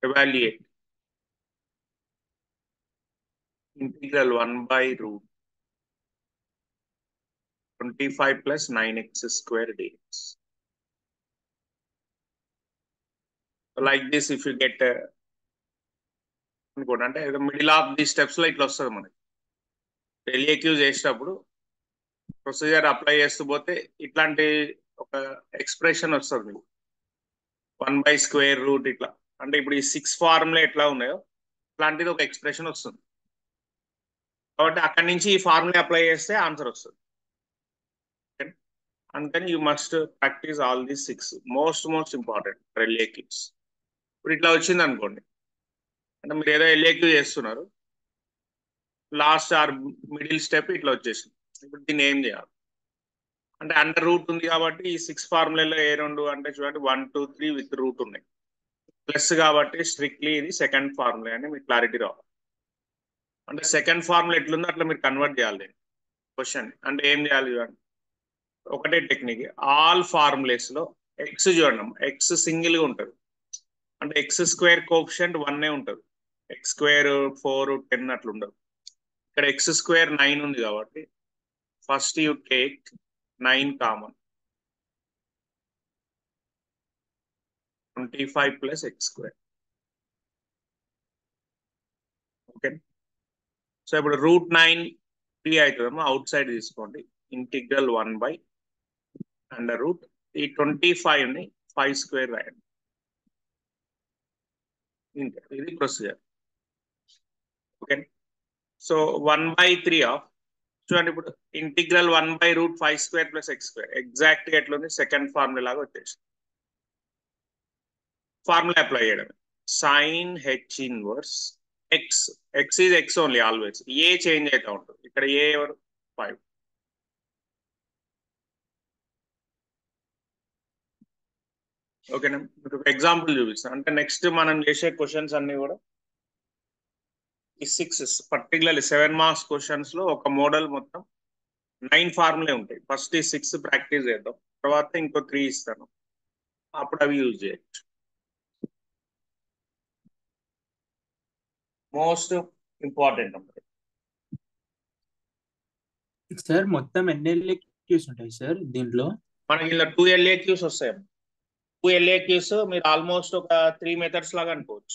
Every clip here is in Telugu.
evaluate integral 1 by root 25 plus 9x square dx. Like this, if you get uh, అనుకోండి అంటే మిడిల్ ఆఫ్ ది స్టెప్స్ లో ఇట్లా వస్తుంది మనకి ఎల్ఏక్యూ చేసేటప్పుడు ప్రొసీజర్ అప్లై చేస్తూ పోతే ఇట్లాంటి ఒక ఎక్స్ప్రెషన్ వస్తుంది మీకు వన్ బై స్క్వేర్ రూట్ ఇట్లా అంటే ఇప్పుడు ఈ సిక్స్ ఫార్ములా ఎట్లా ఉన్నాయో ఇట్లాంటిది ఒక ఎక్స్ప్రెషన్ వస్తుంది కాబట్టి అక్కడి నుంచి ఈ ఫార్ములా అప్లై చేస్తే ఆన్సర్ వస్తుంది అందుకని you must practice all these six most most important LAQs ఇప్పుడు ఇట్లా వచ్చింది అనుకోండి అంటే మీరు ఏదో ఎల్ఏక్యూ చేస్తున్నారు లాస్ట్ ఆర్ మిడిల్ స్టెప్ ఇట్లా వచ్చేసింది ఇప్పుడు దీన్ని ఏం చేయాలి అంటే అండర్ రూట్ ఉంది కాబట్టి ఈ సిక్స్ ఫార్ములాలో ఏ రెండు అంటే చూడండి one two three with root ఉన్నాయి ప్లస్ కాబట్టి స్ట్రిక్ట్లీ ఇది సెకండ్ ఫార్ములా అని మీకు క్లారిటీ రావాలి అంటే సెకండ్ ఫార్ములా ఎట్లుందో అట్లా మీరు కన్వర్ట్ చేయాలి క్వశ్చన్ అంటే ఏం చేయాలి చూడండి ఒకటే టెక్నిక్ ఆల్ ఫార్ములేస్ లో ఎక్స్ చూడండి ఎక్స్ సింగిల్ గా ఉంటుంది అంటే ఎక్స్ స్క్వేర్ కోప్షెంట్ వన్ ఉంటుంది ఎక్స్ స్క్వేర్ ఫోర్ టెన్ అట్లా ఉండదు ఇక్కడ ఎక్స్ స్క్వేర్ నైన్ ఉంది కాబట్టి first you take nine common twenty five plus x square okay so ఇప్పుడు రూట్ నైన్ త్రీ అవుతుందమ్మా అవుట్ సైడ్ తీసుకోండి integral one by under root ఈ ట్వంటీ ఫైవ్ ని ఫైవ్ స్క్వేర్ రాయండి ఇంకా ఇది procedure okay so one by three of చూడండి ఇప్పుడు integral one by root five square plus x square exact గా ఎట్లుంది సెకండ్ ఫార్ములా లాగా వచ్చేసి ఫార్ములా అప్లై చేయడం sine h inverse x x is x only always a change అవుతా ఉంటుంది ఇక్కడ ఏ ఎవరు ఫైవ్ ఓకేనా మీకు ఒక ఎగ్జాంపుల్ చూపిస్తాను అంటే నెక్స్ట్ మనం చేసే క్వశ్చన్స్ అన్ని కూడా ఈ six particularly seven marks questions లో ఒక మోడల్ మొత్తం నైన్ ఫార్ములే ఉంటాయి ఫస్ట్ ఈ సిక్స్ ప్రాక్టీస్ చేద్దాం తర్వాత ఇంకో త్రీ ఇస్తాను అప్పుడు అవి యూజ్ చేయొచ్చు మోస్ట్ ఇంపార్టెంట్ ఉంటుంది సార్ మొత్తం ఎన్ని ఎల్ఏక్యూస్ ఉంటాయి సార్ దీంట్లో మనకి ఇలా టూ ఎల్ఏక్యూస్ వస్తాయి టూ ఎల్ఏక్యూస్ మీరు ఆల్మోస్ట్ ఒక త్రీ మెథడ్స్ లాగా అనుకోవచ్చు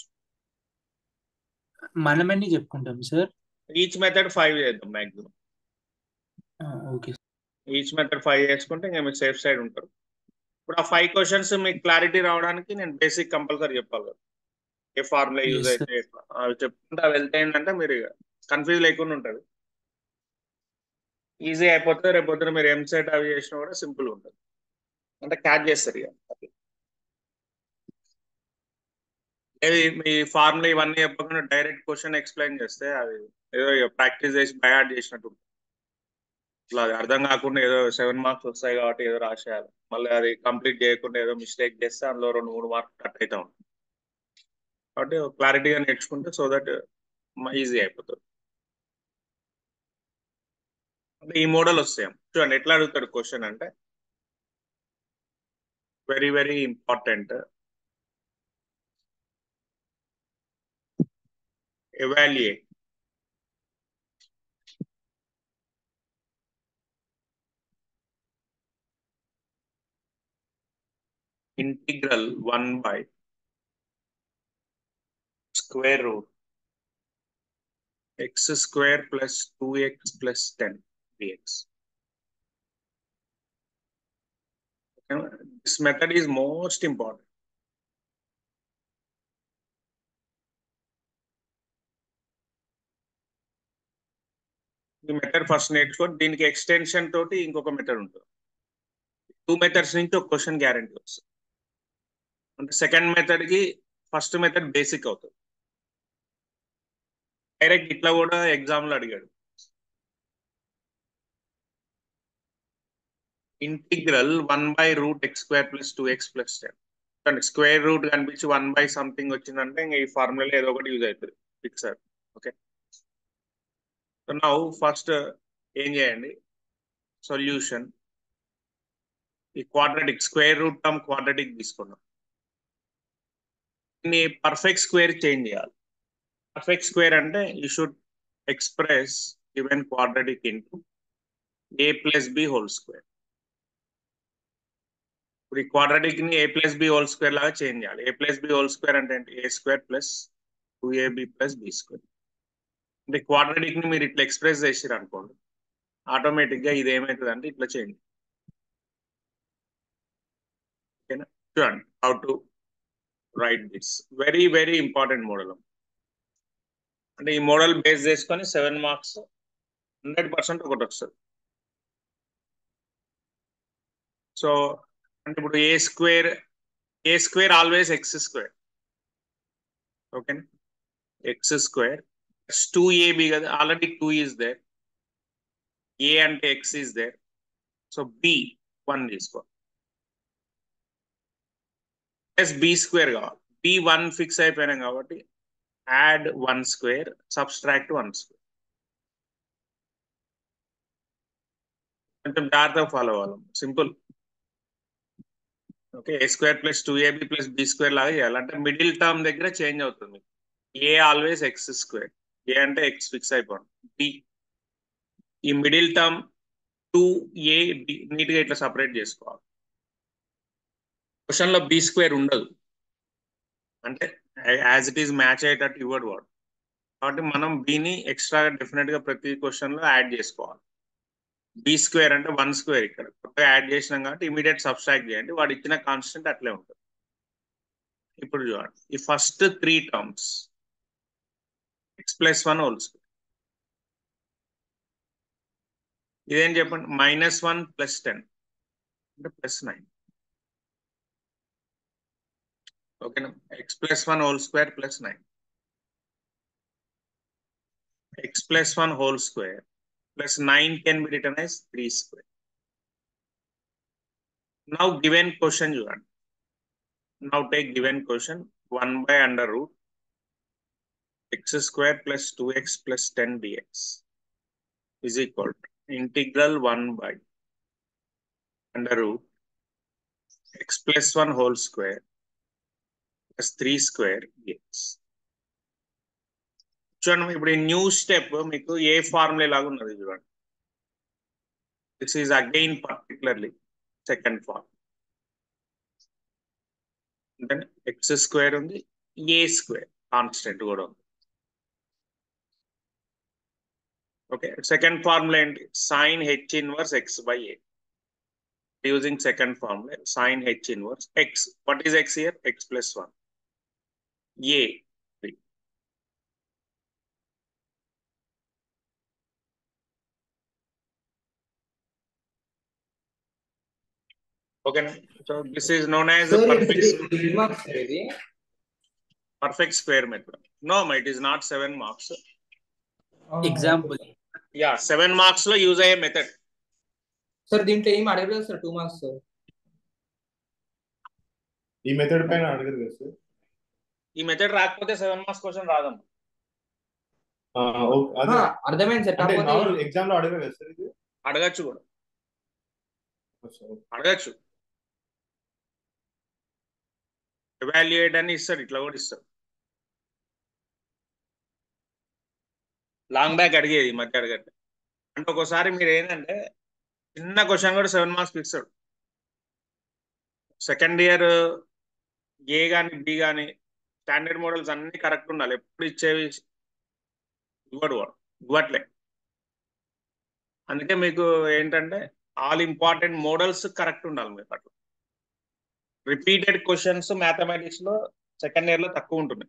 మనం ఎన్ని చెప్పుకుంటాం సార్ ఈచ్ మెథడ్ ఫైవ్ చేద్దాం maximum okay each method five చేసుకుంటే ఇంకా మీరు సేఫ్ సైడ్ ఉంటారు ఇప్పుడు ఆ ఫైవ్ క్వశ్చన్స్ మీకు క్లారిటీ రావడానికి నేను బేసిక్ కంపల్సరీ చెప్పాలి కదా ఏ ఫార్ములా యూజ్ Yes, sir. అయితే ఎట్లా అవి చెప్పుకుంటా వెళ్తే ఏంటంటే మీరు కన్ఫ్యూజ్ లేకుండా ఉంటుంది ఈజీ అయిపోతే రేపు పొద్దున మీరు ఎంసెట్ అవి చేసినా కూడా సింపుల్ ఉంటుంది అంటే క్యాచ్ చేస్తారు ఇక అట్లా. ఏది మీ ఫార్ములా ఇవన్నీ చెప్పకుండా డైరెక్ట్ క్వశ్చన్ ఎక్స్ప్లెయిన్ చేస్తే అది ఏదో ప్రాక్టీస్ చేసి బయాడ్ చేసినట్టు ఉంటుంది. ఇట్లా అది అర్థం కాకుండా ఏదో సెవెన్ మార్క్స్ వస్తాయి కాబట్టి ఏదో రాసేయాలి మళ్ళీ అది కంప్లీట్ చేయకుండా ఏదో మిస్టేక్ చేస్తే అందులో రెండు మూడు మార్క్స్ కట్ అవుతా ఉంటుంది కాబట్టి క్లారిటీగా నేర్చుకుంటే సో దట్ ఈజీ అయిపోతుంది అంటే ఈ మోడల్ వస్తాయి చూడండి ఎట్లా అడుగుతాడు క్వశ్చన్ అంటే very very important evaluate integral 1 by square root x square plus 2x plus 10 dx. Okay, This method is most important. ఈ మెథడ్ ఫస్ట్ నేర్చుకొని దీనికి ఎక్స్టెన్షన్ తోటి ఇంకొక మెథడ్ ఉంటుంది టూ మెథడ్స్ నుంచి ఒక క్వశ్చన్ గ్యారంటీ వస్తుంది అంటే సెకండ్ మెథడ్ కి ఫస్ట్ మెథడ్ బేసిక్ అవుతుంది డైరెక్ట్ ఇట్లా కూడా ఎగ్జామ్ లో అడిగాడు integral one by root x square plus two x plus ten square root కనిపించి వన్ బై సంథింగ్ వచ్చిందంటే ఇంకా ఈ ఫార్ములా ఏదో ఒకటి యూజ్ అవుతుంది ఫిక్సర్ ఓకే సో నౌ ఫస్ట్ ఏం చేయండి సొల్యూషన్ ఈ quadratic square root term quadratic తీసుకున్నాం దీన్ని పర్ఫెక్ట్ స్క్వేర్ చేంజ్ చేయాలి పర్ఫెక్ట్ స్క్వేర్ అంటే you should express given quadratic into a plus b whole square ఇప్పుడు ఈ క్వాడ్రటిక్ ని a plus b whole square లాగా చేంజ్ చేయాలి a plus b whole square అంటే ఏంటి a square plus two a b plus b square అంటే క్వాడ్రటిక్ ని మీరు ఇట్లా ఎక్స్ప్రెస్ చేసారు అనుకోండి ఆటోమేటిక్ గా ఇది ఏమవుతుంది అంటే ఇట్లా చేయండి ఓకేనా చూడండి how to write this very very important model అంటే ఈ మోడల్ బేస్ చేసుకొని సెవెన్ మార్క్స్ హండ్రెడ్ పర్సెంట్ ఒకటి వస్తుంది సో అంటే ఇప్పుడు a square a square always x square ఓకేనా ఎక్స్ స్క్వేర్ టూ ఏబి కదా already two is there a అంటే x is there so b one తీసుకో ప్లస్ బి స్క్వేర్ కావాలి బి వన్ ఫిక్స్ అయిపోయినాం కాబట్టి add one square subtract one square కొంచెం జాగ్రత్తగా ఫాలో అవ్వాలి simple okay a square plus two a b plus b square లాగా చేయాలి అంటే మిడిల్ టర్మ్ దగ్గర చేంజ్ అవుతుంది a always x square a అంటే ఎక్స్ ఫిక్స్ అయిపోయింది బి ఈ middle term two a b neat గా ఇట్లా సపరేట్ చేసుకోవాలి క్వశ్చన్ లో బి స్క్వేర్ ఉండదు అంటే యాజ్ ఇట్ ఈస్ మ్యాచ్ అయ్యేటట్టు ఇవ్వడు వాడు కాబట్టి మనం బిని ఎక్స్ట్రా డెఫినెట్ గా ప్రతి క్వశ్చన్ లో యాడ్ చేసుకోవాలి బి స్క్వేర్ అంటే వన్ స్క్వేర్ ఇక్కడ కొత్తగా యాడ్ చేసినాం కాబట్టి ఇమీడియట్ సబ్స్ట్రాక్ట్ చేయండి వాడు ఇచ్చిన కాన్స్టెంట్ అట్లే ఉంటుంది ఇప్పుడు చూడండి ఈ first three terms x plus one whole square ఇదేం చెప్పండి మైనస్ వన్ ప్లస్ టెన్ అంటే ప్లస్ నైన్ ఓకేనా x plus one whole square plus nine x plus one whole square plus 9 can be written as 3 square. Now given question you want. Now take given question 1 by under root x square plus 2x plus 10 dx is equal to integral 1 by under root x plus 1 whole square plus 3 square dx. చూడండి ఇప్పుడు ఈ న్యూ స్టెప్ మీకు ఏ ఫార్ములా లాగా ఉన్నది చూడండి this is again particularly second form అంటే ఎక్స్ స్క్వేర్ ఉంది ఏ స్క్వేర్ కాన్స్టెంట్ కూడా ఉంది ఓకే సెకండ్ ఫార్ములా ఏంటి sine h inverse x by a using second formula sine h inverse x what is x here x plus one a Okay. So this is known as a perfect, perfect square method. No, it is not seven marks. Example Yeah, seven marks లో యూజ్ అయ్యే మెథడ్ సార్ దీంట్లో ఏం అడగలేదు సార్ టూ మార్క్స్ సార్ ఈ మెథడ్ పైన అడగదు కదా సార్ ఈ మెథడ్ రాకపోతే సెవెన్ మార్క్స్ క్వశ్చన్ రాదమ్మా ఆ, ఓ- అదే అర్థమైంది సార్ అంటే కాకపోతే మామూలు ఎగ్జామ్ లో అడగరు కదా సార్ ఇది అడగచ్చు కూడా సార్, అడగచ్చు ఎవాల్యుయేట్ అని ఇస్తాడు ఇట్లా కూడా ఇస్తాడు లాంగ్ బ్యాక్ అడిగేది ఈ మధ్య అడగట్లే అంటే ఒకసారి మీరు ఏంటంటే చిన్న క్వశ్చన్ కూడా సెవెన్ మార్క్స్ ఇస్తాడు సెకండ్ ఇయర్ ఏ కానీ బి కానీ స్టాండర్డ్ మోడల్స్ అన్ని కరెక్ట్ ఉండాలి ఎప్పుడు ఇచ్చేవి ఇవ్వడు వాడు ఇవ్వట్లే అందుకే మీకు ఏంటంటే ఆల్ ఇంపార్టెంట్ మోడల్స్ కరెక్ట్ ఉండాలి మీకు అట్లా రిపీటెడ్ క్వశ్చన్స్ మ్యాథమెటిక్స్ లో సెకండ్ ఇయర్ లో తక్కువ ఉంటుంది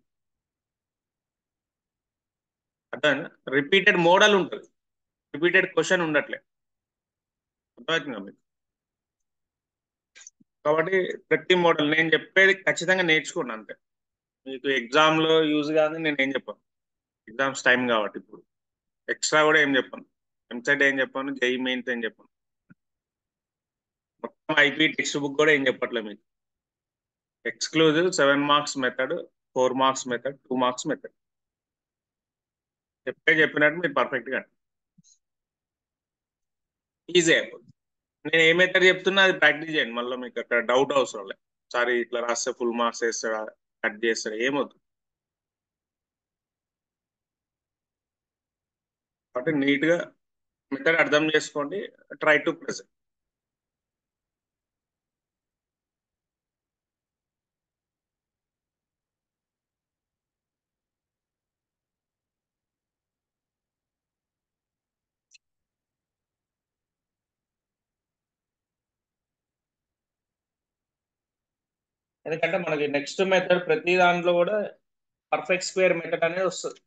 అర్థం రిపీటెడ్ మోడల్ ఉంటుంది రిపీటెడ్ క్వశ్చన్ ఉండట్లే అర్థమవుతుందా మీకు కాబట్టి ప్రతి మోడల్ నేను చెప్పేది ఖచ్చితంగా నేర్చుకోండి అంతే మీకు ఎగ్జామ్ లో యూజ్ కాదని నేను ఏం చెప్పాను ఎగ్జామ్స్ టైం కాబట్టి ఇప్పుడు ఎక్స్ట్రా కూడా ఏం చెప్పాను ఎంసెట్ ఏం చెప్పాను జై మెయిన్స్ ఏం చెప్పాను మొత్తం ఐపీ టెక్స్ట్ బుక్ కూడా ఏం చెప్పట్లే మీకు exclusive seven marks method four marks method two marks method చెప్పే చెప్పినట్టు మీరు పర్ఫెక్ట్ గా ఈజీ అయిపోతుంది నేను ఏ మెథడ్ చెప్తున్నా అది ప్రాక్టీస్ చేయండి మళ్ళీ మీకు అక్కడ డౌట్ అవసరం లేదు సారీ ఇట్లా రాస్తే ఫుల్ మార్క్స్ వేస్తాడా కట్ చేస్తాడు ఏమవుతుంది కాబట్టి నీట్గా మెథడ్ అర్థం చేసుకోండి ట్రై టు ప్రెసెంట్ ఎందుకంటే మనకి నెక్స్ట్ మెథడ్ ప్రతి దాంట్లో కూడా పర్ఫెక్ట్ స్క్వేర్ మెథడ్ అనేది వస్తుంది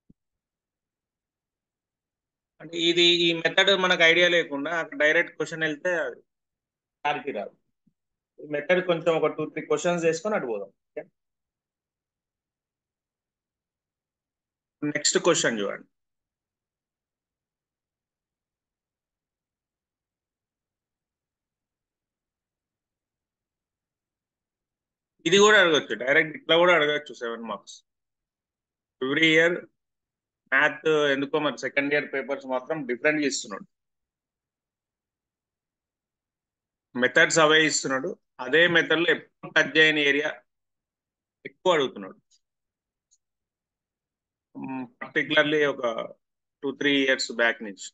అంటే ఇది ఈ మెథడ్ మనకు ఐడియా లేకుండా అక్కడ డైరెక్ట్ క్వశ్చన్ వెళ్తే క్లారిటీ రాదు ఈ మెథడ్ కొంచెం ఒక టూ త్రీ క్వశ్చన్స్ చేసుకొని అటు పోదాం నెక్స్ట్ క్వశ్చన్ చూడండి ఇది కూడా అడగచ్చు డైరెక్ట్ ఇట్లా కూడా అడగచ్చు seven marks every year math ఎందుకో మరి సెకండ్ ఇయర్ పేపర్స్ మాత్రం డిఫరెంట్ ఇస్తున్నాడు మెథడ్స్ అవే ఇస్తున్నాడు అదే మెథడ్ లో ఎప్పుడు టచ్ చేయని ఏరియా ఎక్కువ అడుగుతున్నాడు పర్టికులర్లీ ఒక టూ త్రీ ఇయర్స్ బ్యాక్ నుంచి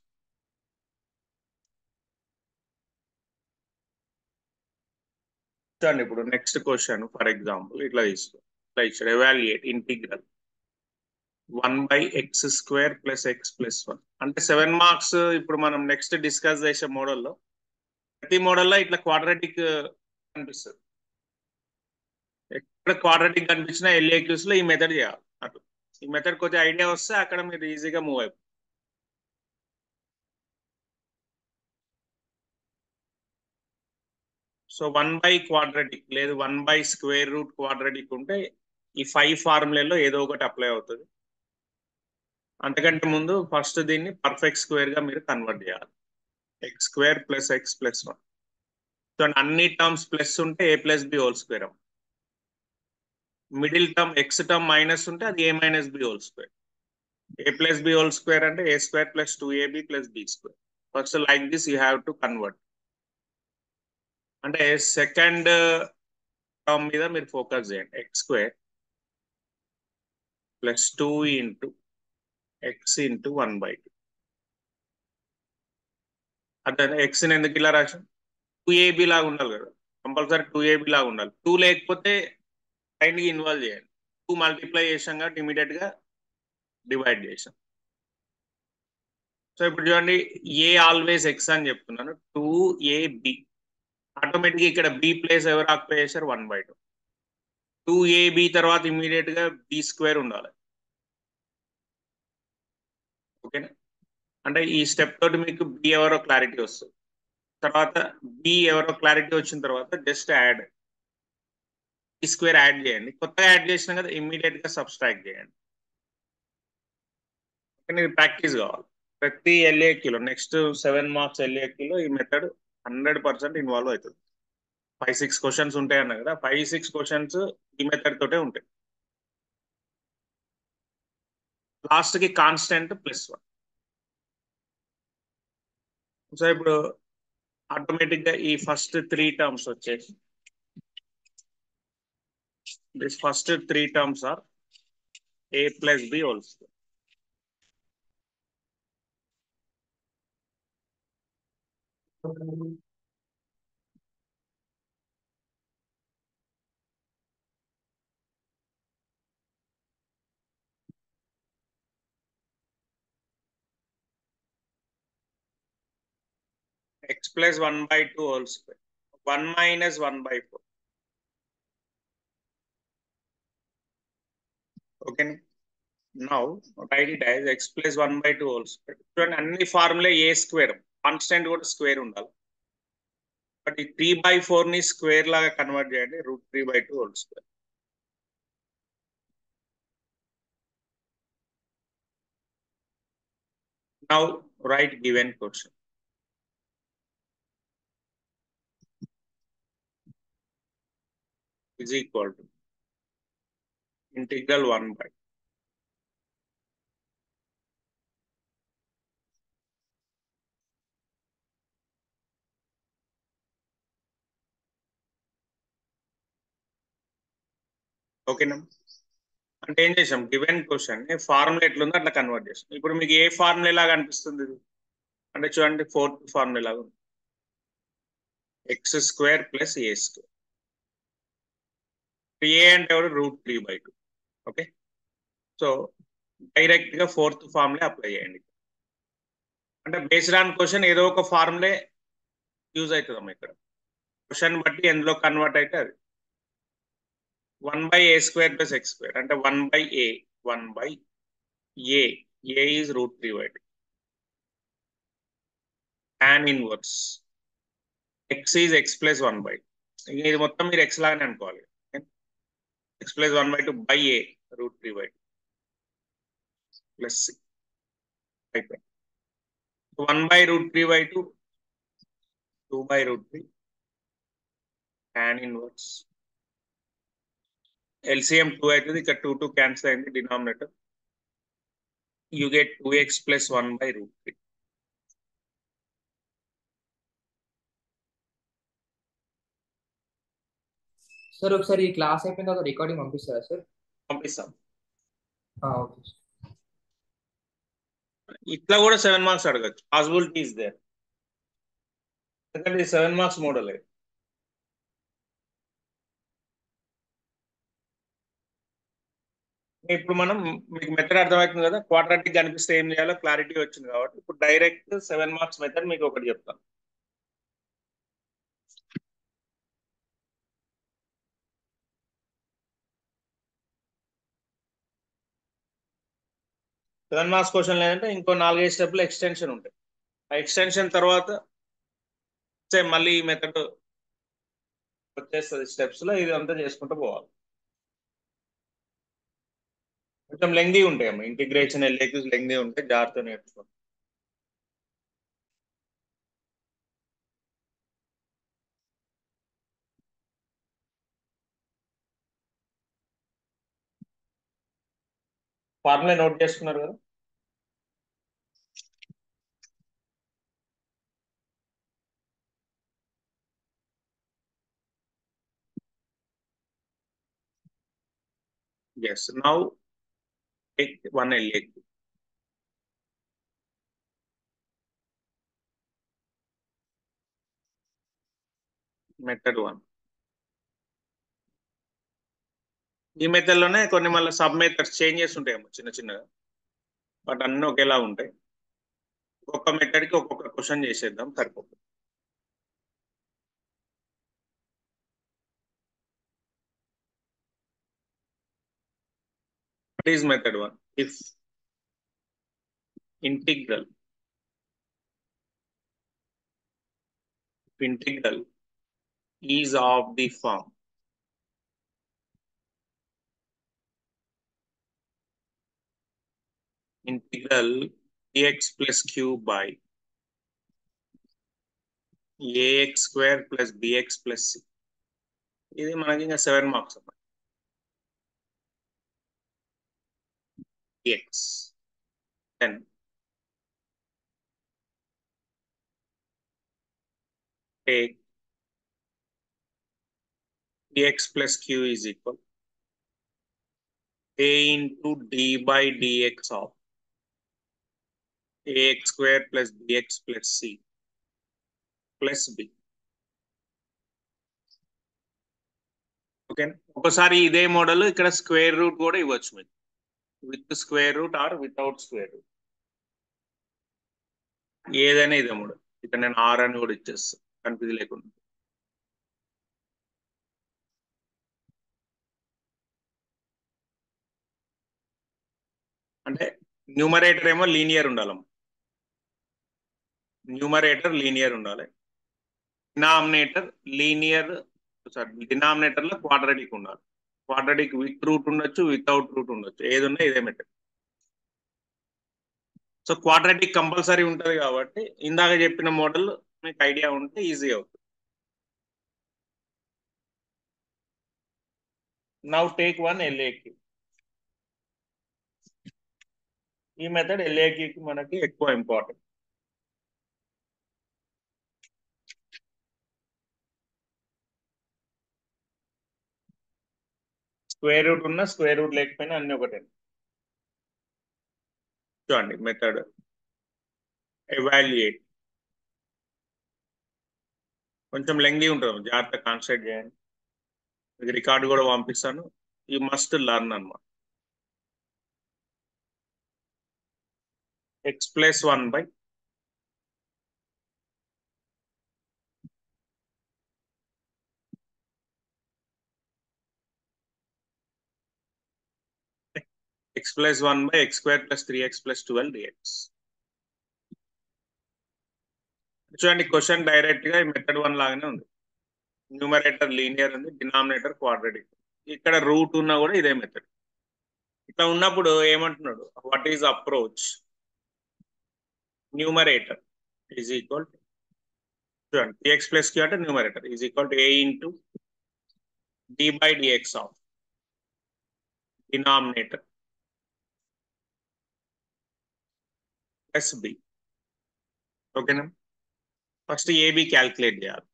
చూడండి ఇప్పుడు నెక్స్ట్ క్వశ్చన్ ఫర్ ఎగ్జాంపుల్ ఇట్లా తీసుకో ఇట్లా ఇచ్చాడు evaluate integral one by x square plus x plus one అంటే సెవెన్ మార్క్స్ ఇప్పుడు మనం నెక్స్ట్ డిస్కస్ చేసే మోడల్లో ప్రతి మోడల్లో ఇట్లా క్వాడ్రాటిక్ కనిపిస్తుంది ఎక్కడ క్వాడ్రాటిక్ కనిపించినా ఎల్ఏక్యూస్ లో ఈ మెథడ్ చేయాలి అటు ఈ మెథడ్ కొద్దిగా ఐడియా వస్తే అక్కడ మీరు ఈజీగా మూవ్ అయిపోతుంది సో వన్ బై క్వాడ్రాటిక్ లేదు one by square root quadratic ఉంటే ఈ ఫైవ్ ఫార్ములలో ఏదో ఒకటి అప్లై అవుతుంది అంతకంటే ముందు ఫస్ట్ దీన్ని పర్ఫెక్ట్ స్క్వేర్ గా మీరు కన్వర్ట్ చేయాలి x square plus x plus one so అన్ని టర్మ్స్ ప్లస్ ఉంటే a plus b whole square middle term x term minus ఉంటే అది a minus b whole square a plus b whole square అంటే a square plus two a b plus b square first like this you have to convert అంటే సెకండ్ టర్మ్ మీద మీరు ఫోకస్ చేయండి x square plus two into x into one by two అదే ఎక్స్ ఎందుకు ఇలా రాసాం టూ ఏబి లాగా ఉండాలి కదా కంపల్సరీ టూ ఏబి లాగా ఉండాలి టూ లేకపోతే కి ఇన్వాల్వ్ చేయండి టూ మల్టిప్లై చేసాం కాబట్టి ఇమీడియట్ గా డివైడ్ చేసాం సో ఇప్పుడు చూడండి ఏ ఆల్వేస్ ఎక్స్ అని చెప్తున్నాను టూ ఏ బి ఆటోమేటిక్ ఇక్కడ బి ప్లేస్ ఎవరు ఆక్యుపై చేశారు one by two two a b తర్వాత ఇమీడియట్ గా బి స్క్వేర్ ఉండాలి ఓకేనా అంటే ఈ స్టెప్ తోటి మీకు బి ఎవరో క్లారిటీ వస్తుంది తర్వాత బి ఎవరో క్లారిటీ వచ్చిన తర్వాత జస్ట్ యాడ్ ఈ స్క్వేర్ యాడ్ చేయండి కొత్తగా యాడ్ చేసినా కదా ఇమ్మీడియట్ గా సబ్స్ట్రాక్ట్ చేయండి ఇది ప్రాక్టీస్ కావాలి ప్రతి ఎల్ఏక్యూలో నెక్స్ట్ సెవెన్ మార్క్స్ ఎల్ఏక్యూలో ఈ మెథడ్ హండ్రెడ్ పర్సెంట్ ఇన్వాల్వ్ అవుతుంది ఫైవ్ సిక్స్ క్వశ్చన్స్ ఉంటాయి అన్న కదా ఫైవ్ సిక్స్ క్వశ్చన్స్ ఈ మెథడ్ తోటే ఉంటాయి లాస్ట్ కి కాన్స్టెంట్ ప్లస్ వన్ సో ఇప్పుడు ఆటోమేటిక్ గా ఈ ఫస్ట్ త్రీ టర్మ్స్ వచ్చేసి this first three terms are a plus b also x plus 1 by 2 whole square. 1 minus 1 by 4. Okay. Now, write it as x plus 1 by 2 whole square. చూడండి అన్ని ఫార్ములా ఏ స్క్వేర్ కాన్స్టెంట్ కూడా స్క్వేర్ ఉండాలి బట్ ఈ త్రీ బై ఫోర్ ని స్క్వేర్ లాగా కన్వర్ట్ చేయండి root three by two whole square Now, write given question. is equal to integral 1 by ఓకేనా అంటే ఏం చేసాం గివెన్ క్వశ్చన్ ఫార్ములా ఎట్లుందో అట్లా కన్వర్ట్ చేసాం ఇప్పుడు మీకు ఏ ఫార్ములా లాగా అనిపిస్తుంది ఇది అంటే చూడండి ఫోర్త్ ఫార్ములా లాగా ఉంది x square plus a square a అంటే ఎవరు root three by two okay so direct గా ఫోర్త్ ఫార్ములే అప్లై చేయండి అంటే బేస్డ్ ఆన్ క్వశ్చన్ ఏదో ఒక ఫార్ములే యూజ్ అవుతుందమ్మా ఇక్కడ క్వశ్చన్ బట్టి ఎందులో కన్వర్ట్ అయితే అది one by a square plus x square అంటే one by a one by a a is root three by two tan inverse x is x plus one by ఇది మొత్తం మీరు ఎక్స్ లాగానే అనుకోవాలి x plus one by two by a root three by two plus c అయిపోయింది one by root three by two two by root three tan inverse LCM two అవుతుంది ఇక్కడ టూ టూ క్యాన్సిల్ అయింది denominator you get two x plus one by root three sir ఒకసారి ఈ క్లాస్ అయిపోయిన తర్వాత రికార్డింగ్ పంపిస్తారా సార్ పంపిస్తాం ఓకే ఇట్లా కూడా సెవెన్ మార్క్స్ అడగచ్చు పాసిబిలిటీ ఇస్ దేర్ ఎందుకంటే సెవెన్ మార్క్స్ మోడల్ ఇప్పుడు మనం మీకు మెథడ్ అర్థమవుతుంది కదా క్వాడ్రాటిక్ కనిపిస్తే ఏం చేయాలో క్లారిటీ వచ్చింది కాబట్టి ఇప్పుడు డైరెక్ట్ సెవెన్ మార్క్స్ మెథడ్ మీకు ఒకటి చెప్తాను సెవెన్ మార్క్స్ క్వశ్చన్ లేదంటే ఇంకో నాలుగైదు స్టెప్లు ఎక్స్టెన్షన్ ఉంటాయి ఆ ఎక్స్టెన్షన్ తర్వాత సేమ్ మళ్ళీ ఈ మెథడ్ వచ్చేస్తుంది స్టెప్స్ లో ఇది అంతా చేసుకుంటూ పోవాలి కొంచెం లెంగ్దీ ఉంటాయి అమ్మ ఇంటిగ్రేషన్ ఎల్ఏక్యూస్ లెంగ్దీ ఉంటాయి జాగ్రత్త నేర్చుకోండి ఫార్ములా నోట్ చేసుకున్నారు కదా Yes, now take one LAQ. Method one ఈ మెథడ్ లోనే కొన్ని మళ్ళీ సబ్ మెథడ్స్ చేంజెస్ ఉంటాయేమో చిన్న చిన్నగా బట్ అన్ని ఒకేలా ఉంటాయి ఒక్కొక్క మెథడ్ కి ఒక్కొక్క క్వశ్చన్ చేసేద్దాం సరిపోతుంది What is method one? If integral if integral is of the form integral dx plus q by ax square plus bx plus c ఇది మనకి ఇంకా సెవెన్ మార్క్స్ అన్నమాట x then take dx plus q is equal a into d by dx of ax square plus bx plus c plus b okay ఒకసారి ఇదే మోడల్ ఇక్కడ స్క్వేర్ రూట్ కూడా ఇవ్వచ్చు మీకు with square root or without square root ఏదైనా ఇదే మూడు ఇక్కడ నేను ఆర్ అని కూడా ఇచ్చేస్తాను కన్ఫ్యూజ్ లేకుండా అంటే న్యూమరేటర్ ఏమో లీనియర్ ఉండాలమ్మ న్యూమరేటర్ లీనియర్ ఉండాలి డినామినేటర్ లీనియర్ సారీ డినామినేటర్ లో క్వాడ్రటిక్ ఉండాలి క్వాడ్రటిక్ విత్ రూట్ ఉండొచ్చు వితౌట్ రూట్ ఉండొచ్చు ఏది ఉన్నా ఇదే మెథడ్ సో క్వాడ్రటిక్ కంపల్సరీ ఉంటుంది కాబట్టి ఇందాక చెప్పిన మోడల్ మీకు ఐడియా ఉంటే ఈజీ అవుతుంది నౌ టేక్ వన్ ఎల్ఏక్యూ ఈ మెథడ్ ఎల్ఏక్యూకి మనకి ఎక్కువ ఇంపార్టెంట్ స్క్వేర్ రూట్ ఉన్న స్క్వేర్ రూట్ లేకపోయినా అన్ని ఒకటే చూడండి మెథడ్ ఎవాల్యుయేట్ కొంచెం లెంగి ఉంటుంది జాగ్రత్త కాన్సన్ట్రేట్ చేయండి మీకు రికార్డు కూడా పంపిస్తాను ఈ మస్ట్ లర్న్ అనమాట x plus one by x plus one by x square plus three x plus twelve dx చూడండి క్వశ్చన్ డైరెక్ట్ గా మెథడ్ వన్ లాగానే ఉంది న్యూమరేటర్ లీనియర్ ఉంది డినామినేటర్ క్వాడ్రటిక్ ఇక్కడ రూట్ ఉన్నా కూడా ఇదే మెథడ్ ఇట్లా ఉన్నప్పుడు ఏమంటున్నాడు what is approach numerator is equal చూడండి టిఎక్స్ ప్లస్ క్యూ అంటే numerator is equal to a into d by dx of denominator plus b ఓకేనా ఫస్ట్ ఏబి క్యాల్కులేట్ చేయాలి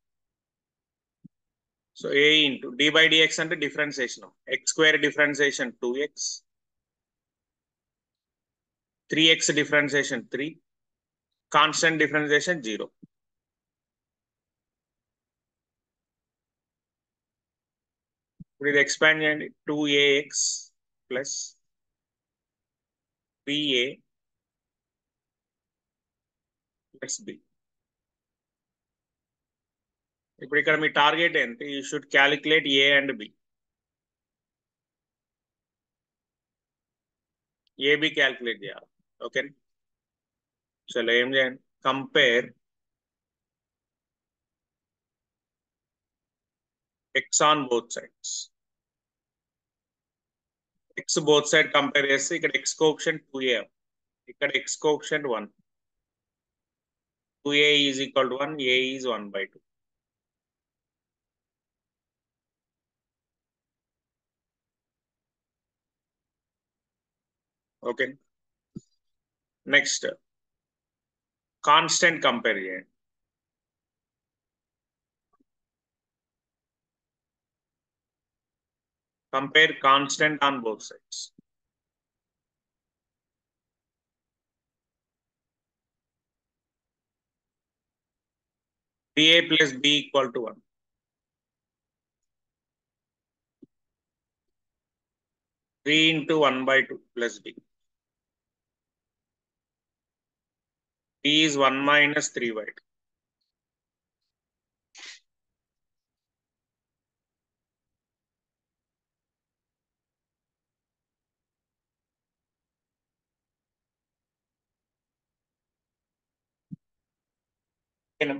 so a into d by dx అంటే differentiation x square differentiation two x three x differentiation three constant differentiation zero ఇప్పుడు ఇది ఎక్స్పాండ్ చేయండి two ax plus three a plus b ఇప్పుడు ఇక్కడ మీ టార్గెట్ ఏంటి you should calculate a and b ab calculate చేయాలి ఓకే చలో ఏం చేయండి compare x on both sides x both side compare చేస్తే ఇక్కడ ఎక్స్ కోప్షన్ టూ ఏ ఇక్కడ x కోప్షన్ one two a is equal to one a is one by two okay next constant compare చేయండి compare constant on both sides a plus b equal to 1 3 into 1 by 2 plus b b is 1 minus 3 by 2 ఓకేనా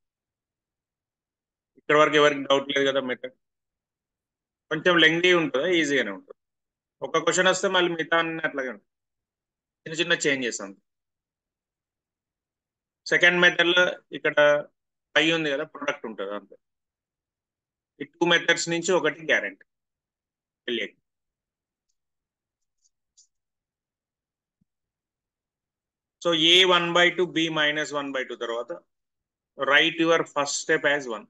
ఇక్కడ వరకు ఎవరికి డౌట్ లేదు కదా మెథడ్ కొంచెం లెంగ్దీ ఉంటుందా ఈజీగానే ఉంటుంది ఒక క్వశ్చన్ వస్తే మళ్ళీ మిగతా అన్ని అట్లాగే ఉంటుంది చిన్న చిన్న చేంజెస్ అంత సెకండ్ మెథడ్ లో ఇక్కడ పై ఉంది కదా ప్రొడక్ట్ ఉంటుంది అంతే ఈ టూ మెథడ్స్ నుంచి ఒకటి గ్యారెంటీ వెళ్ళేది so a one by two b minus one by two తర్వాత write your first step as one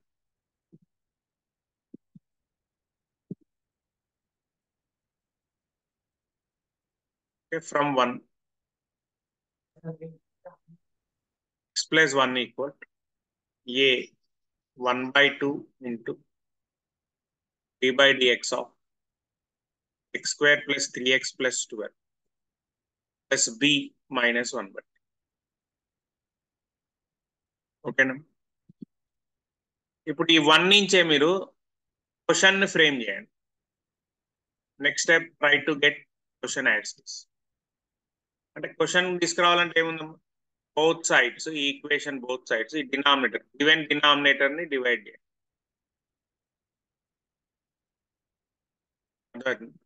from 1 x plus 1 equal to a 1 by 2 into d by dx of x square plus 3x plus 12 plus b minus 1 by 2. ఓకేనా ఇప్పుడు ఈ వన్ నుంచే మీరు క్వశ్చన్ ఫ్రేమ్ చేయండి next step try to get question adds అంటే క్వశ్చన్ తీసుకురావాలంటే ఏముందమ్మా బోత్ సైడ్స్ ఈ ఈక్వేషన్ బోత్ సైడ్స్ ఈ డినామినేటర్ గివెన్ డినామినేటర్ ని డివైడ్ చేయండి అర్థమవుతుంది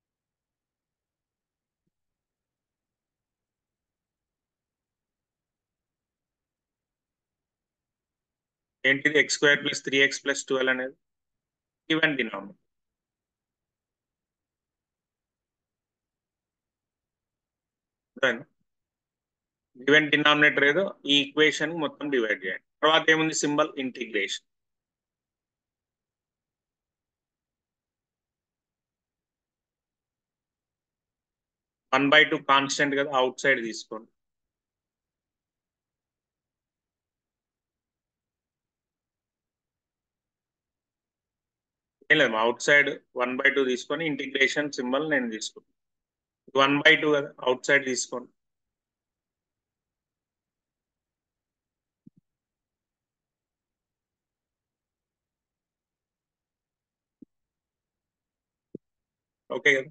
ఏంటిది x square plus three x plus twelve అనేది గివెన్ డినామినేటర్ గివెన్ డినామినేటర్ ఏదో ఈ ఈక్వేషన్ మొత్తం డివైడ్ చేయండి తర్వాత ఏముంది symbol integration one by two constant కదా అవుట్ సైడ్ తీసుకోండి ఏం లేదు outside one by two తీసుకొని ఇంటిగ్రేషన్ సింబల్ నేను తీసుకుంటాను వన్ బై టూ కదా అవుట్ సైడ్ తీసుకోండి ఓకే కదా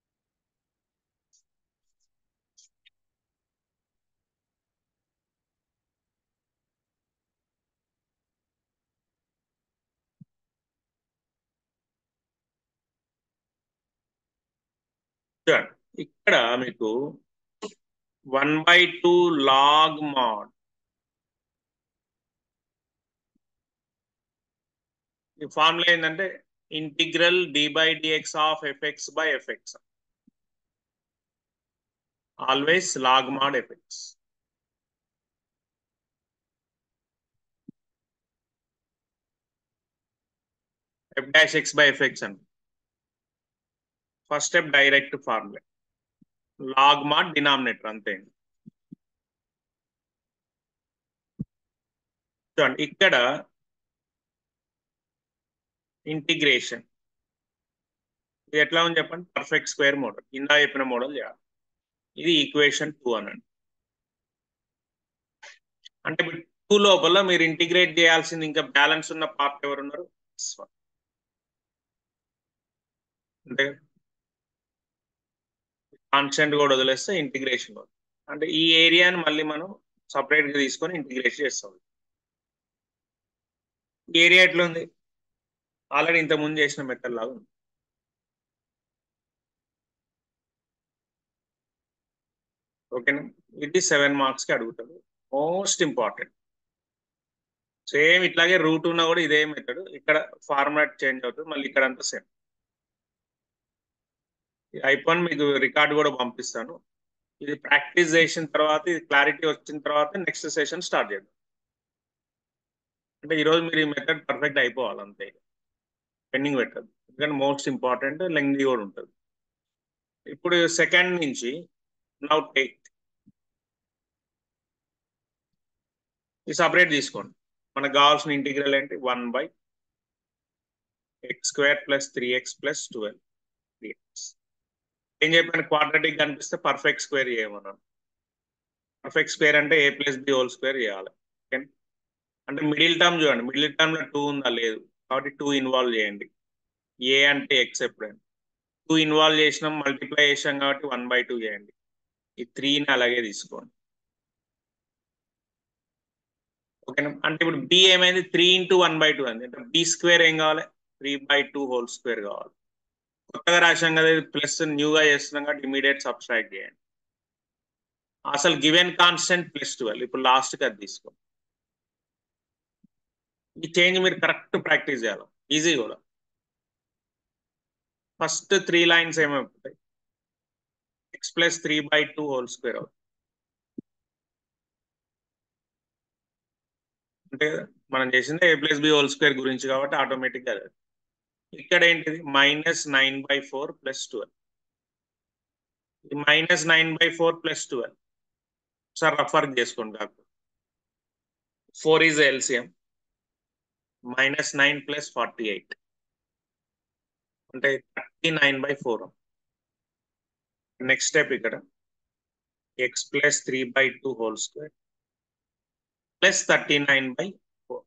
చూడండి ఇక్కడ మీకు one by two log mod ఈ ఫార్ములా ఏంటంటే integral d by dx of fx by fx always log mod fx f dash x by fx అండి first step direct formula log mod denominator అంతే అండి చూడండి ఇక్కడ ఇంటిగ్రేషన్ ఇది ఎట్లా ఉంది చెప్పండి పర్ఫెక్ట్ స్క్వేర్ మోడల్ ఇందా చెప్పిన మోడల్ చేయాలి ఇది ఈక్వేషన్ టూ అనండి అంటే టూ లోపల మీరు ఇంటిగ్రేట్ చేయాల్సింది ఇంకా బ్యాలెన్స్ ఉన్న పార్ట్ ఎవరున్నారు అంటే కాన్స్టెంట్ కూడా వదిలేస్తే ఇంటిగ్రేషన్ అంటే ఈ ఏరియాని మళ్ళీ మనం సపరేట్ గా తీసుకొని ఇంటిగ్రేట్ చేస్తాం ఈ ఏరియా ఎట్లా ఉంది ఆల్రెడీ ఇంత ముందు చేసిన మెథడ్ లాగా ఉంది ఓకేనా ఇది సెవెన్ మార్క్స్ కి అడుగుతాడు మోస్ట్ ఇంపార్టెంట్ సేమ్ ఇట్లాగే రూట్ ఉన్నా కూడా ఇదే మెథడ్ ఇక్కడ ఫార్మాట్ చేంజ్ అవుతుంది మళ్ళీ ఇక్కడ అంతా సేమ్ అయిపోయి మీకు రికార్డు కూడా పంపిస్తాను ఇది ప్రాక్టీస్ చేసిన తర్వాత ఇది క్లారిటీ వచ్చిన తర్వాత నెక్స్ట్ సెషన్ స్టార్ట్ చేద్దాం అంటే ఈరోజు మీరు ఈ మెథడ్ పర్ఫెక్ట్ అయిపోవాలి అంతే పెండింగ్ పెట్టదు ఎందుకంటే మోస్ట్ ఇంపార్టెంట్ లెంగ్ది కూడా ఉంటుంది ఇప్పుడు సెకండ్ నుంచి నౌ టేక్ ఇది సపరేట్ తీసుకోండి మనకు కావాల్సిన ఇంటిగ్రల్ ఏంటి one by x square plus three x plus twelve three x ఏం చెప్పాను క్వాడ్రటిక్ కనిపిస్తే పర్ఫెక్ట్ స్క్వేర్ చేయమన్నాను పర్ఫెక్ట్ స్క్వేర్ అంటే a plus b whole square చేయాలి ఓకే అంటే మిడిల్ టర్మ్ చూడండి మిడిల్ టర్మ్ లో టూ ఉందా లేదు కాబట్టి టూ ఇన్వాల్వ్ చేయండి ఏ అంటే ఎక్స్ ఎప్పుడైనా టూ ఇన్వాల్వ్ చేసినాం మల్టిప్లై చేసాం కాబట్టి వన్ బై టూ చేయండి ఈ త్రీని అలాగే తీసుకోండి ఓకేనా అంటే ఇప్పుడు బి ఏమైంది three into one by two అంది అంటే బి స్క్వేర్ ఏం కావాలి three by two whole square కావాలి కొత్తగా రాశాం కదా ఇది ప్లస్ న్యూగా చేస్తున్నాం కాబట్టి ఇమీడియట్ సబ్స్ట్రాక్ట్ చేయండి అసలు గివెన్ కాన్స్టెంట్ ప్లస్ ట్వెల్వ్ ఇప్పుడు లాస్ట్కి అది తీసుకో ఈ చేంజ్ మీరు కరెక్ట్ ప్రాక్టీస్ చేయాలి ఈజీ కూడా ఫస్ట్ త్రీ లైన్స్ ఏమైపోతాయి x plus three by two whole square అవుతుంది అంటే మనం చేసింది a plus b whole square గురించి కాబట్టి ఆటోమేటిక్ గా ఇక్కడ ఏంటిది minus nine by four plus twelve ఇది minus nine by four plus twelve sir refer చేసుకోండి కాకు four is LCM minus nine plus forty eight అంటే thirty nine by four next step ఇక్కడ x plus three by two whole square plus thirty nine by four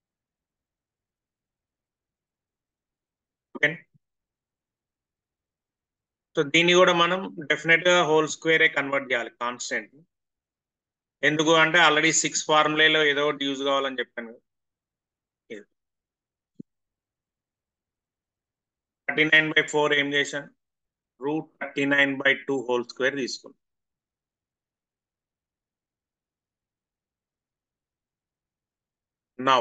okay so దీన్ని కూడా మనం డెఫినెట్ గా హోల్ స్క్వేరే కన్వర్ట్ చేయాలి కాన్స్టెంట్ ఎందుకు అంటే ఆల్రెడీ సిక్స్ ఫార్ములేలో ఏదో ఒకటి యూజ్ కావాలని చెప్పాను థర్టీ నైన్ బై ఫోర్ ఏం చేశాను root thirty nine by two whole square తీసుకున్నాను నౌ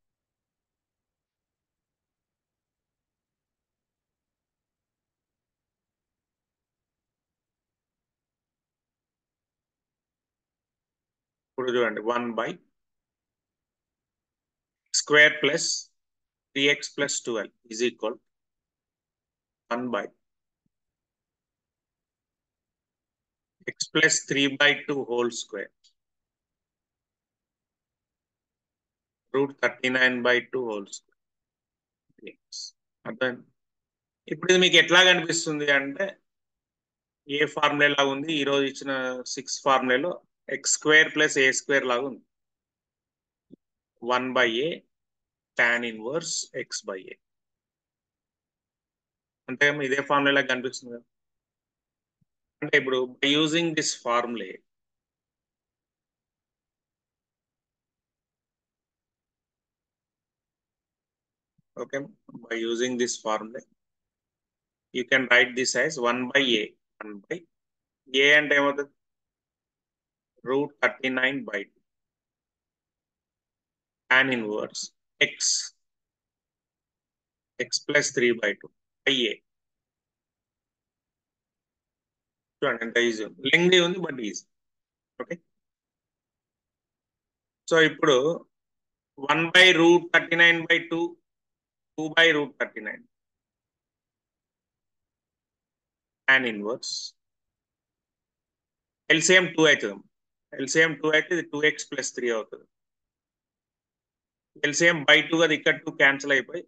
ఇప్పుడు చూడండి one by square plus three x plus twelve is equal one by x plus three by two whole square root thirty nine by two whole square అర్థం ఇప్పుడు ఇది మీకు ఎట్లా కనిపిస్తుంది అంటే ఏ ఫార్ములా లాగా ఉంది ఈ రోజు ఇచ్చిన సిక్స్ ఫార్ములాలో x square plus a square లాగా ఉంది one by a tan inverse x by a అంటే ఇదే ఫార్ములా లాగా కనిపిస్తుంది కదా అంటే ఇప్పుడు బై యూజింగ్ దిస్ ఫార్ములే okay by using this formula you can write this as 1 by a 1 by a and ఏమవుతుంది root 39 by 2 tan inverse x x plus 3 by 2 by a చూడండి ఎంత ఈజీ ఉంది లెంగ్దీ ఉంది బట్ ఈజీ ఓకే సో ఇప్పుడు one by root thirty nine by two two by root thirty nine tan inverse LCM two అవుతుంది ఎల్సిఎం టూ అయితే ఇది టూ ఎక్స్ ప్లస్ త్రీ అవుతుంది ఎల్సిఎం బై టూ అది ఇక్కడ టూ క్యాన్సిల్ అయిపోయి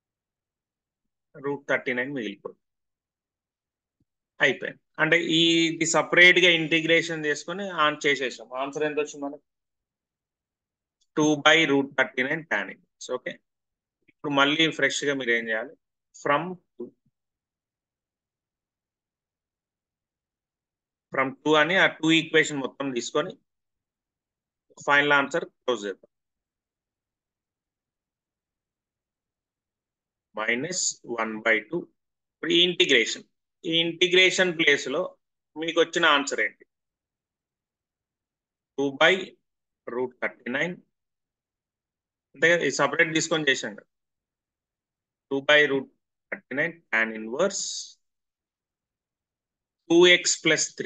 రూట్ థర్టీ నైన్ మిగిలిపోతుంది అయిపోయింది అంటే ఈ ఇది సపరేట్ గా ఇంటిగ్రేషన్ చేసుకొని ఆన్ చేసేసాం ఆన్సర్ ఎంత వచ్చింది మనకు two by root thirty nine tan inverse okay ఇప్పుడు మళ్ళీ ఫ్రెష్ గా మీరు ఏం చేయాలి ఫ్రమ్ టూ ఫ్రమ్ టూ అని ఆ టూ ఈక్వేషన్ మొత్తం తీసుకొని ఫైనల్ ఆన్సర్ క్లోజ్ చేద్దాం మైనస్ వన్ బై టూ ఇప్పుడు ఈ ఇంటిగ్రేషన్ ఈ ఇంటిగ్రేషన్ ప్లేస్ లో మీకు వచ్చిన ఆన్సర్ ఏంటి two by root thirty nine అంటే ఇది సపరేట్ తీసుకొని చేసాం కదా two by root thirty nine tan inverse two x plus three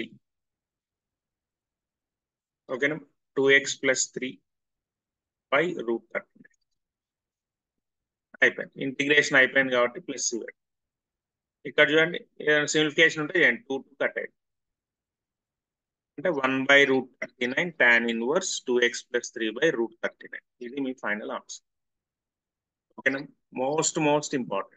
ఓకేనా two x plus three by root thirty nine అయిపోయింది ఇంటిగ్రేషన్ అయిపోయింది కాబట్టి ప్లస్ ఇవ్వండి ఇక్కడ చూడండి ఏదైనా సింప్లిఫికేషన్ ఉంటే చేయండి టూ టూ కట్ అయ్యింది అంటే one by root thirty nine tan inverse two x plus three by root thirty nine ఇది మీ ఫైనల్ ఆన్సర్ ఓకేనా మోస్ట్ మోస్ట్ ఇంపార్టెంట్